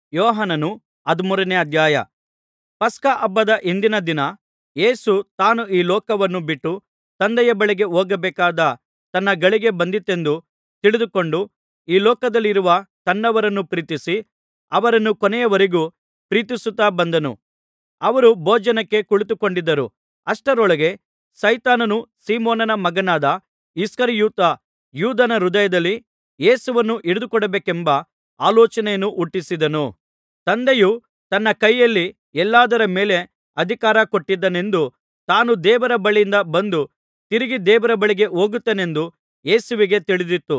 ಯೋಹಾನನು ಹದಿಮೂರನೇ ಅಧ್ಯಾಯ ಪಸ್ಕ ಹಬ್ಬದ ಹಿಂದಿನ ದಿನ ಯೇಸು ತಾನು ಈ ಲೋಕವನ್ನು ಬಿಟ್ಟು ತಂದೆಯ ಬಳಿಗೆ ಹೋಗಬೇಕಾದ ತನ್ನ ಗಳಿಗೆ ಬಂದಿತೆಂದು ತಿಳಿದುಕೊಂಡು ಈ ಲೋಕದಲ್ಲಿರುವ ತನ್ನವರನ್ನು ಪ್ರೀತಿಸಿ ಅವರನ್ನು ಕೊನೆಯವರೆಗೂ ಪ್ರೀತಿಸುತ್ತಾ ಬಂದನು ಅವರು ಭೋಜನಕ್ಕೆ ಕುಳಿತುಕೊಂಡಿದ್ದರು ಅಷ್ಟರೊಳಗೆ ಸೈತಾನನು ಸೀಮೋನನ ಮಗನಾದ ಇಸ್ಕರಿಯೋತ ಯೂದನ ಹೃದಯದಲ್ಲಿ ಯೇಸುವನ್ನು ಹಿಡಿದುಕೊಡಬೇಕೆಂಬ ಆಲೋಚನೆಯನ್ನು ಹುಟ್ಟಿಸಿದನು ತಂದೆಯು ತನ್ನ ಕೈಯಲ್ಲಿ ಎಲ್ಲದರ ಮೇಲೆ ಅಧಿಕಾರ ಕೊಟ್ಟಿದ್ದಾನೆಂದೂ ತಾನು ದೇವರ ಬಳಿಯಿಂದ ಬಂದು ತಿರುಗಿ ದೇವರ ಬಳಿಗೆ ಹೋಗುತ್ತೇನೆಂದೂ ಯೇಸುವಿಗೆ ತಿಳಿದಿತ್ತು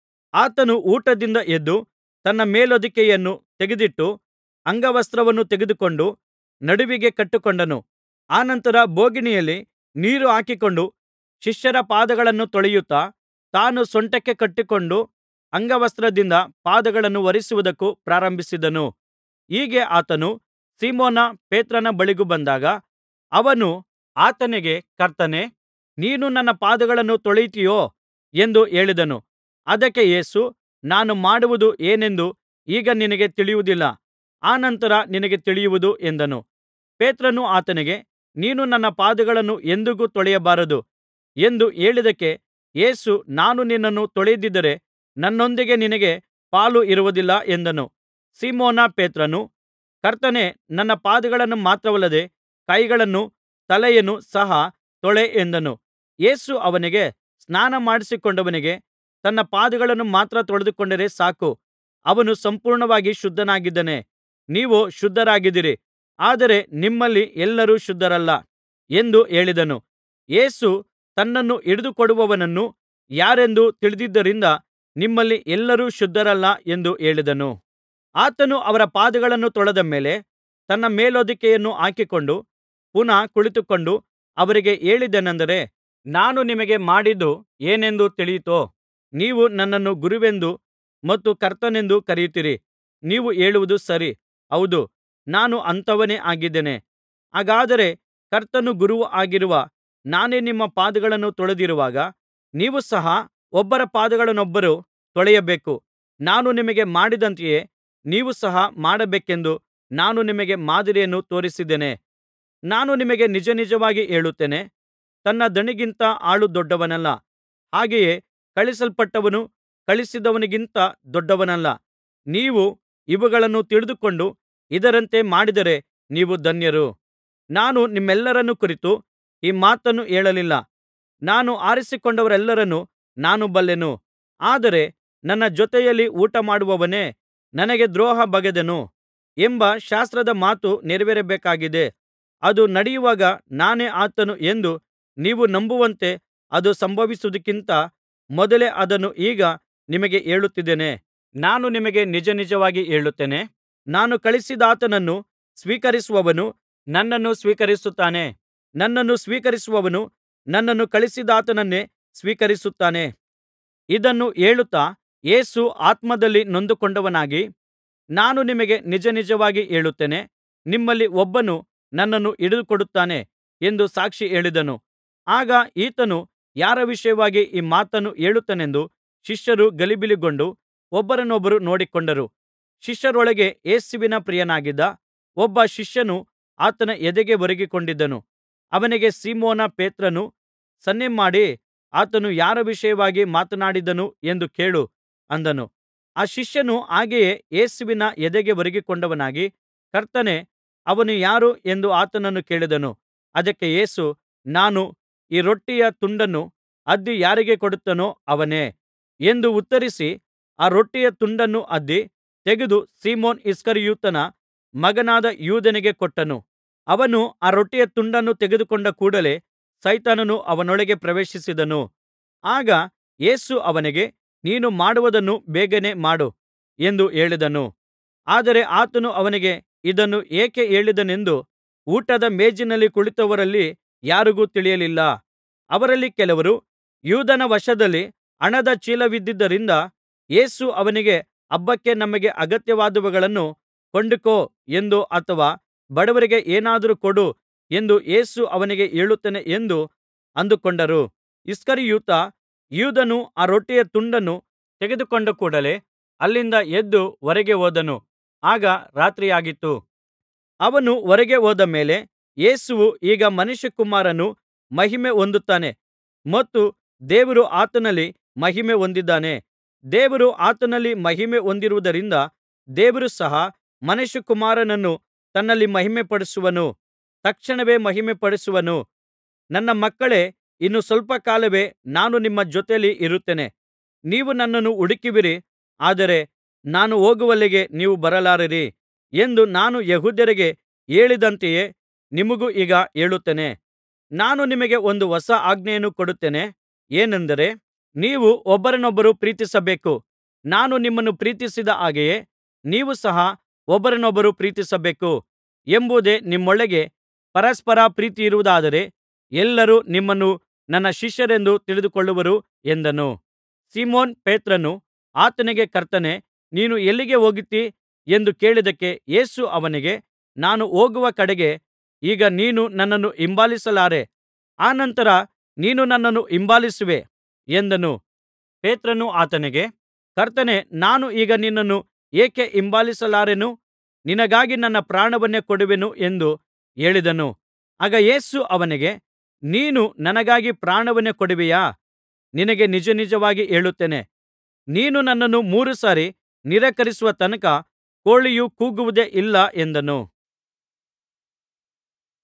ಆತನು ಊಟದಿಂದ ಎದ್ದು ತನ್ನ ಮೇಲುಹೊದಿಕೆಯನ್ನು ತೆಗೆದಿಟ್ಟು ಅಂಗವಸ್ತ್ರವನ್ನು ತೆಗೆದುಕೊಂಡು ನಡುವಿಗೆ ಕಟ್ಟಿಕೊಂಡನು ಅನಂತರ ಬೋಗಣಿಯಲ್ಲಿ ನೀರು ಹಾಕಿಕೊಂಡು ಶಿಷ್ಯರ ಪಾದಗಳನ್ನು ತೊಳೆಯುತ್ತಾ ತಾನು ಸೊಂಟಕ್ಕೆ ಕಟ್ಟಿಕೊಂಡ ಅಂಗವಸ್ತ್ರದಿಂದ ಪಾದಗಳನ್ನು ಒರೆಸುವುದಕ್ಕೆ ಪ್ರಾರಂಭಿಸಿದನು ಹೀಗೆ ಆತನು ಸೀಮೋನ ಪೇತ್ರನ ಬಳಿಗೆ ಬಂದಾಗ ಅವನು ಆತನಿಗೆ ಕರ್ತನೇ ನೀನು ನನ್ನ ಪಾದಗಳನ್ನು ತೊಳೆಯುತ್ತೀಯೋ ಎಂದು ಹೇಳಿದನು ಅದಕ್ಕೆ ಯೇಸು ನಾನು ಮಾಡುವುದು ಏನೆಂದು ಈಗ ನಿನಗೆ ತಿಳಿಯುವುದಿಲ್ಲ ಅನಂತರ ನಿನಗೆ ತಿಳಿಯುವುದು ಎಂದನು ಪೇತ್ರನು ಆತನಿಗೆ ನೀನು ನನ್ನ ಪಾದಗಳನ್ನು ಎಂದಿಗೂ ತೊಳೆಯಬಾರದು ಎಂದು ಹೇಳಿದ್ದಕ್ಕೆ ಯೇಸು ನಾನು ನಿನ್ನನ್ನು ತೊಳೆಯದಿದ್ದರೆ ನನ್ನೊಂದಿಗೆ ನಿನಗೆ ಪಾಲು ಇರುವುದಿಲ್ಲ ಎಂದನು ಸೀಮೋನ ಪೇತ್ರನು ಕರ್ತನೇ ನನ್ನ ಪಾದಗಳನ್ನು ಮಾತ್ರವಲ್ಲದೆ ಕೈಗಳನ್ನೂ ತಲೆಯನ್ನೂ ಸಹ ತೊಳೆ ಎಂದನು ಯೇಸು ಅವನಿಗೆ ಸ್ನಾನಮಾಡಿಸಿಕೊಂಡವನಿಗೆ ತನ್ನ ಪಾದಗಳನ್ನು ಮಾತ್ರ ತೊಳೆದುಕೊಂಡರೆ ಸಾಕು ಅವನು ಸಂಪೂರ್ಣವಾಗಿ ಶುದ್ಧನಾಗಿದ್ದಾನೆ ನೀವೋ ಶುದ್ಧರಾಗಿದ್ದೀರಿ ಆದರೆ ನಿಮ್ಮಲ್ಲಿ ಎಲ್ಲರೂ ಶುದ್ಧರಲ್ಲ ಎಂದು ಹೇಳಿದನು ಯೇಸು ತನ್ನನ್ನು ಹಿಡಿದುಕೊಡುವವನು ಯಾರೆಂದು ತಿಳಿದಿದ್ದರಿಂದ ನಿಮ್ಮಲ್ಲಿ ಎಲ್ಲರೂ ಶುದ್ಧರಲ್ಲ ಎಂದು ಹೇಳಿದನು ಆತನು ಅವರ ಪಾದಗಳನ್ನು ತೊಳೆದ ಮೇಲೆ ತನ್ನ ಮೇಲುಹೊದಿಕೆಯನ್ನು ಹಾಕಿಕೊಂಡು ಪುನಃ ಕುಳಿತುಕೊಂಡು ಅವರಿಗೆ ಹೇಳಿದ್ದೇನಂದರೆ ನಾನು ನಿಮಗೆ ಮಾಡಿದ್ದು ಏನೆಂದು ತಿಳಿಯಿತೋ ನೀವು ನನ್ನನ್ನು ಗುರುವೆಂದೂ ಮತ್ತು ಕರ್ತನೆಂದೂ ಕರೆಯುತ್ತೀರಿ ನೀವು ಹೇಳುವುದು ಸರಿ ಹೌದು ನಾನು ಅಂಥವನೇ ಆಗಿದ್ದೇನೆ ಹಾಗಾದರೆ ಕರ್ತನೂ ಗುರುವೂ ಆಗಿರುವ ನಾನೇ ನಿಮ್ಮ ಪಾದಗಳನ್ನು ತೊಳೆದಿರುವಾಗ ನೀವು ಸಹ ಒಬ್ಬರ ಪಾದಗಳನ್ನೊಬ್ಬರು ತೊಳೆಯಬೇಕು ನಾನು ನಿಮಗೆ ಮಾಡಿದಂತೆಯೇ ನೀವು ಸಹ ಮಾಡಬೇಕೆಂದು ನಾನು ನಿಮಗೆ ಮಾದರಿಯನ್ನು ತೋರಿಸಿದ್ದೇನೆ ನಾನು ನಿಮಗೆ ನಿಜನಿಜವಾಗಿ ಹೇಳುತ್ತೇನೆ ತನ್ನ ದಣಿಗಿಂತ ಆಳು ದೊಡ್ಡವನಲ್ಲ ಹಾಗೆಯೇ ಕಳುಹಿಸಲ್ಪಟ್ಟವನು ಕಳುಹಿಸಿದವನಿಗಿಂತ ದೊಡ್ಡವನಲ್ಲ ನೀವು ಇವುಗಳನ್ನು ತಿಳಿದುಕೊಂಡು ಇದರಂತೆ ಮಾಡಿದರೆ ನೀವು ಧನ್ಯರು ನಾನು ನಿಮ್ಮೆಲ್ಲರನ್ನು ಕುರಿತು ಈ ಮಾತನ್ನು ಹೇಳಲಿಲ್ಲ ನಾನು ಆರಿಸಿಕೊಂಡವರೆಲ್ಲರನ್ನು ನಾನು ಬಲ್ಲೆನು ಆದರೆ ನನ್ನ ಜೊತೆಯಲ್ಲಿ ಊಟಮಾಡುವವನೇ ನನಗೆ ದ್ರೋಹ ಬಗೆದನು ಎಂಬ ಶಾಸ್ತ್ರದ ಮಾತು ನೆರವೇರಬೇಕಾಗಿದೆ ಅದು ನಡೆಯುವಾಗ ನಾನೇ ಆತನು ಎಂದು ನೀವು ನಂಬುವಂತೆ ಅದು ಸಂಭವಿಸುವುದಕ್ಕಿಂತ ಮೊದಲೇ ಅದನ್ನು ಈಗ ನಿಮಗೆ ಹೇಳುತ್ತಿದ್ದೇನೆ ನಾನು ನಿಮಗೆ ನಿಜನಿಜವಾಗಿ ಹೇಳುತ್ತೇನೆ ನಾನು ಕಳುಹಿಸಿದಾತನನ್ನು ಸ್ವೀಕರಿಸುವವನು ನನ್ನನ್ನು ಸ್ವೀಕರಿಸುತ್ತಾನೆ ನನ್ನನ್ನು ಸ್ವೀಕರಿಸುವವನು ನನ್ನನ್ನು ಕಳುಹಿಸಿದಾತನನ್ನೇ ಸ್ವೀಕರಿಸುತ್ತಾನೆ ಇದನ್ನು ಹೇಳುತ್ತಾ ಯೇಸು ಆತ್ಮದಲ್ಲಿ ನೊಂದುಕೊಂಡವನಾಗಿ ನಾನು ನಿಮಗೆ ನಿಜನಿಜವಾಗಿ ಹೇಳುತ್ತೇನೆ ನಿಮ್ಮಲ್ಲಿ ಒಬ್ಬನು ನನ್ನನ್ನು ಹಿಡಿದುಕೊಡುತ್ತಾನೆ ಎಂದು ಸಾಕ್ಷಿ ಹೇಳಿದನು ಆಗ ಈತನು ಯಾರ ವಿಷಯವಾಗಿ ಈ ಮಾತನ್ನು ಹೇಳುತ್ತಾನೆಂದು ಶಿಷ್ಯರು ಗಲಿಬಿಲಿಗೊಂಡು ಒಬ್ಬರನೊಬ್ಬರು ನೋಡಿಕೊಂಡರು ಶಿಷ್ಯರೊಳಗೆ ಯೇಸುವಿನ ಪ್ರಿಯನಾಗಿದ್ದ ಒಬ್ಬ ಶಿಷ್ಯನು ಆತನ ಎದೆಗೆ ಒರಗಿಕೊಂಡಿದ್ದನು ಅವನಿಗೆ ಸೀಮೋನ ಪೇತ್ರನು ಸನ್ನೆಮಾಡಿ ಆತನು ಯಾರ ವಿಷಯವಾಗಿ ಮಾತನಾಡಿದನು ಎಂದು ಕೇಳು ಅಂದನು ಆ ಶಿಷ್ಯನು ಹಾಗೆಯೇ ಯೇಸುವಿನ ಎದೆಗೆ ಒರಗಿಕೊಂಡವನಾಗಿ ಕರ್ತನೇ ಅವನು ಯಾರು ಎಂದು ಆತನನ್ನು ಕೇಳಿದನು ಅದಕ್ಕೆ ಯೇಸು ನಾನು ಈ ರೊಟ್ಟಿಯ ತುಂಡನ್ನು ಅದ್ದಿ ಯಾರಿಗೆ ಕೊಡುತ್ತೇನೋ ಅವನೇ ಎಂದು ಉತ್ತರಿಸಿ ಆ ರೊಟ್ಟಿಯ ತುಂಡನ್ನು ಅದ್ದಿ ತೆಗೆದು ಸೀಮೋನ್ ಇಸ್ಕರಿಯೋತನ ಮಗನಾದ ಯೂದನಿಗೆ ಕೊಟ್ಟನು ಅವನು ಆ ರೊಟ್ಟಿಯ ತುಂಡನ್ನು ತೆಗೆದುಕೊಂಡ ಕೂಡಲೆ ಸೈತಾನನು ಅವನೊಳಗೆ ಪ್ರವೇಶಿಸಿದನು ಆಗ ಯೇಸು ಅವನಿಗೆ ನೀನು ಮಾಡುವುದನ್ನು ಬೇಗನೆ ಮಾಡು ಎಂದು ಹೇಳಿದನು ಆದರೆ ಆತನು ಅವನಿಗೆ ಇದನ್ನು ಏಕೆ ಹೇಳಿದನೆಂದು ಊಟದ ಮೇಜಿನಲ್ಲಿ ಕುಳಿತವರಲ್ಲಿ ಯಾರಿಗೂ ತಿಳಿಯಲಿಲ್ಲ ಅವರಲ್ಲಿ ಕೆಲವರು ಯೂದನ ವಶದಲ್ಲಿ ಹಣದ ಚೀಲವಿದ್ದುದರಿಂದ ಯೇಸು ಅವನಿಗೆ ಹಬ್ಬಕ್ಕೆ ನಮಗೆ ಅಗತ್ಯವಾದವುಗಳನ್ನು ಕೊಂಡುಕೋ ಎಂದೋ ಅಥವಾ ಬಡವರಿಗೆ ಏನಾದರೂ ಕೊಡು ಎಂದು ಯೇಸು ಅವನಿಗೆ ಹೇಳುತ್ತಾನೆ ಎಂದು ಅಂದುಕೊಂಡರು ಇಸ್ಕರಿಯೋತ ಯೂದನು ಆ ರೊಟ್ಟಿಯ ತುಂಡನ್ನು ತೆಗೆದುಕೊಂಡ ಕೂಡಲೆ ಅಲ್ಲಿಂದ ಎದ್ದು ಹೊರಗೆ ಹೋದನು ಆಗ ರಾತ್ರಿಯಾಗಿತ್ತು ಅವನು ಹೊರಗೆ ಹೋದ ಮೇಲೆ ಯೇಸುವು ಈಗ ಮನುಷ್ಯಕುಮಾರನು ಮಹಿಮೆ ಹೊಂದುತ್ತಾನೆ ಮತ್ತು ದೇವರು ಆತನಲ್ಲಿ ಮಹಿಮೆ ಹೊಂದಿದ್ದಾನೆ ದೇವರು ಆತನಲ್ಲಿ ಮಹಿಮೆ ಹೊಂದಿರುವುದರಿಂದ ದೇವರು ಸಹ ಮನುಷ್ಯಕುಮಾರನನ್ನು ತನ್ನಲ್ಲಿ ಮಹಿಮೆಪಡಿಸುವನು ತಕ್ಷಣವೇ ಮಹಿಮೆಪಡಿಸುವನು ನನ್ನ ಮಕ್ಕಳೇ ಇನ್ನು ಸ್ವಲ್ಪ ಕಾಲವೇ ನಾನು ನಿಮ್ಮ ಜೊತೆಯಲ್ಲಿ ಇರುತ್ತೇನೆ ನೀವು ನನ್ನನ್ನು ಹುಡುಕುವಿರಿ ಆದರೆ ನಾನು ಹೋಗುವಲ್ಲಿಗೆ ನೀವು ಬರಲಾರಿರಿ ಎಂದು ನಾನು ಯೆಹೂದ್ಯರಿಗೆ ಹೇಳಿದಂತೆಯೇ ನಿಮಗೂ ಈಗ ಹೇಳುತ್ತೇನೆ ನಾನು ನಿಮಗೆ ಒಂದು ಹೊಸ ಆಜ್ಞೆಯನ್ನು ಕೊಡುತ್ತೇನೆ ಏನೆಂದರೆ ನೀವು ಒಬ್ಬರನೊಬ್ಬರು ಪ್ರೀತಿಸಬೇಕು ನಾನು ನಿಮ್ಮನ್ನು ಪ್ರೀತಿಸಿದ ಹಾಗೆಯೇ ನೀವು ಸಹ ಒಬ್ಬರನೊಬ್ಬರು ಪ್ರೀತಿಸಬೇಕು ಎಂಬುದೇ ನಿಮ್ಮೊಳಗೆ ಪರಸ್ಪರ ಪ್ರೀತಿಯಿರುವುದಾದರೆ ಎಲ್ಲರೂ ನಿಮ್ಮನ್ನು ನನ್ನ ಶಿಷ್ಯರೆಂದು ತಿಳಿದುಕೊಳ್ಳುವರು ಎಂದನು ಸೀಮೋನ್ ಪೇತ್ರನು ಆತನಿಗೆ ಕರ್ತನೇ ನೀನು ಎಲ್ಲಿಗೆ ಹೋಗುತ್ತೀ ಎಂದು ಕೇಳಿದ್ದಕ್ಕೆ ಯೇಸು ಅವನಿಗೆ ನಾನು ಹೋಗುವ ಕಡೆಗೆ ಈಗ ನೀನು ನನ್ನನ್ನು ಹಿಂಬಾಲಿಸಲಾರೆ ಅನಂತರ ನೀನು ನನ್ನನ್ನು ಹಿಂಬಾಲಿಸುವೆ ಎಂದನು ಪೇತ್ರನು ಆತನಿಗೆ ಕರ್ತನೇ ನಾನು ಈಗ ನಿನ್ನನ್ನು ಏಕೆ ಹಿಂಬಾಲಿಸಲಾರೆನು ನಿನಗಾಗಿ ನನ್ನ ಪ್ರಾಣವನ್ನೇ ಕೊಡುವೆನು ಎಂದು ಹೇಳಿದನು ಆಗ ಯೇಸು ಅವನಿಗೆ ನೀನು ನನಗಾಗಿ ಪ್ರಾಣವನ್ನೇ ಕೊಡುವೆಯಾ ನಿನಗೆ ನಿಜನಿಜವಾಗಿ ಹೇಳುತ್ತೇನೆ ನೀನು ನನ್ನನ್ನು ಮೂರು ಸಾರಿ ನಿರಾಕರಿಸುವ ತನಕ ಕೋಳಿಯು ಕೂಗುವುದೇ ಇಲ್ಲ ಎಂದನು